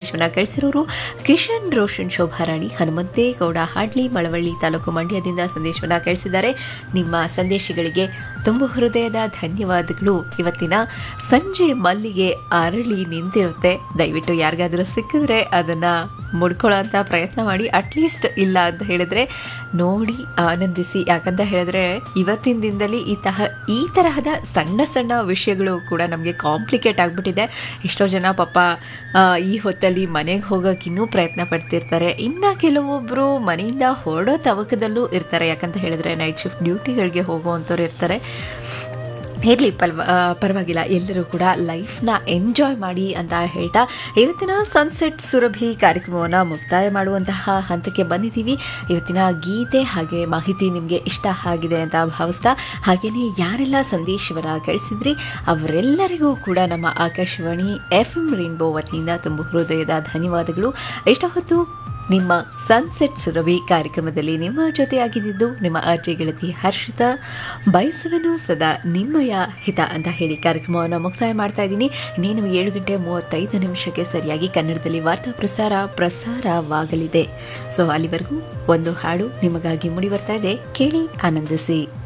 ಸಂದೇಶವನ್ನ ಕಳಿಸಿರೋರು ಕಿಶನ್ ರೋಷನ್ ಶೋಭಾರಾಣಿ ಹನುಮಂತೇಗೌಡ ಹಾಡ್ಲಿ ಮಳವಳ್ಳಿ ತಾಲೂಕು ಮಂಡ್ಯದಿಂದ ಸಂದೇಶವನ್ನ ಕಳಿಸಿದ್ದಾರೆ ನಿಮ್ಮ ಸಂದೇಶಗಳಿಗೆ ತುಂಬ ಹೃದಯದ ಧನ್ಯವಾದಗಳು ಇವತ್ತಿನ ಸಂಜೆ ಮಲ್ಲಿಗೆ ಅರಳಿ ನಿಂತಿರುತ್ತೆ ದಯವಿಟ್ಟು ಯಾರಿಗಾದರೂ ಸಿಕ್ಕಿದ್ರೆ ಅದನ್ನ ಮುಡ್ಕೊಳ್ಳೋಂಥ ಪ್ರಯತ್ನ ಮಾಡಿ ಅಟ್ಲೀಸ್ಟ್ ಇಲ್ಲ ಅಂತ ಹೇಳಿದ್ರೆ ನೋಡಿ ಆನಂದಿಸಿ ಯಾಕಂತ ಹೇಳಿದ್ರೆ ಇವತ್ತಿನ ದಿನದಲ್ಲಿ ಈ ತಹ ಈ ತರಹದ ಸಣ್ಣ ಸಣ್ಣ ವಿಷಯಗಳು ಕೂಡ ನಮಗೆ ಕಾಂಪ್ಲಿಕೇಟ್ ಆಗಿಬಿಟ್ಟಿದೆ ಎಷ್ಟೋ ಜನ ಪಾಪ ಆ, ಈ ಹೊತ್ತಲ್ಲಿ ಮನೆಗೆ ಹೋಗೋಕೆ ಇನ್ನೂ ಪ್ರಯತ್ನ ಪಡ್ತಿರ್ತಾರೆ ಇನ್ನು ಕೆಲವೊಬ್ಬರು ಮನೆಯಿಂದ ಹೊರಡೋ ತವಕದಲ್ಲೂ ಇರ್ತಾರೆ ಯಾಕಂತ ಹೇಳಿದ್ರೆ ನೈಟ್ ಶಿಫ್ಟ್ ಡ್ಯೂಟಿಗಳಿಗೆ ಹೋಗುವಂಥವ್ರು ಇರ್ತಾರೆ ಇರಲಿ ಪಲ್ವ ಆ, ಪರವಾಗಿಲ್ಲ ಎಲ್ಲರೂ ಕೂಡ ಲೈಫ್ನ ಎಂಜಾಯ್ ಮಾಡಿ ಅಂತ ಹೇಳ್ತಾ ಇವತ್ತಿನ ಸನ್ಸೆಟ್ ಸುರಭಿ ಕಾರ್ಯಕ್ರಮವನ್ನು ಮುಕ್ತಾಯ ಮಾಡುವಂತಹ ಹಂತಕ್ಕೆ ಬಂದಿದ್ದೀವಿ ಇವತ್ತಿನ ಗೀತೆ ಹಾಗೆ ಮಾಹಿತಿ ನಿಮಗೆ ಇಷ್ಟ ಆಗಿದೆ ಅಂತ ಭಾವಿಸ್ತಾ ಹಾಗೆಯೇ ಯಾರೆಲ್ಲ ಸಂದೇಶವನ್ನು ಕಳಿಸಿದ್ರಿ ಅವರೆಲ್ಲರಿಗೂ ಕೂಡ ನಮ್ಮ ಆಕಾಶವಾಣಿ ಎಫ್ ಎಂ ರೈನ್ಬೋ ವತಿಯಿಂದ ತುಂಬ ಹೃದಯದ ಧನ್ಯವಾದಗಳು ಇಷ್ಟ ಹೊತ್ತು ನಿಮ್ಮ ಸನ್ಸೆಟ್ ಸುರಭಿ ಕಾರ್ಯಕ್ರಮದಲ್ಲಿ ನಿಮ್ಮ ಜೊತೆಯಾಗಿದ್ದು ನಿಮ್ಮ ಅರ್ಜಿ ಗೆಳತಿ ಹರ್ಷಿತಾ ಬಯಸುವನು ಸದಾ ನಿಮ್ಮಯ ಹಿತ ಅಂತ ಹೇಳಿ ಕಾರ್ಯಕ್ರಮವನ್ನು ಮುಕ್ತಾಯ ಮಾಡ್ತಾ ಇದ್ದೀನಿ ಇನ್ನೇನು ಏಳು ಗಂಟೆ ಮೂವತ್ತೈದು ನಿಮಿಷಕ್ಕೆ ಸರಿಯಾಗಿ ಕನ್ನಡದಲ್ಲಿ ವಾರ್ತಾ ಪ್ರಸಾರ ಪ್ರಸಾರವಾಗಲಿದೆ ಸೊ ಅಲ್ಲಿವರೆಗೂ ಒಂದು ಹಾಡು ನಿಮಗಾಗಿ ಮುಡಿ ಬರ್ತಾ ಇದೆ ಕೇಳಿ ಆನಂದಿಸಿ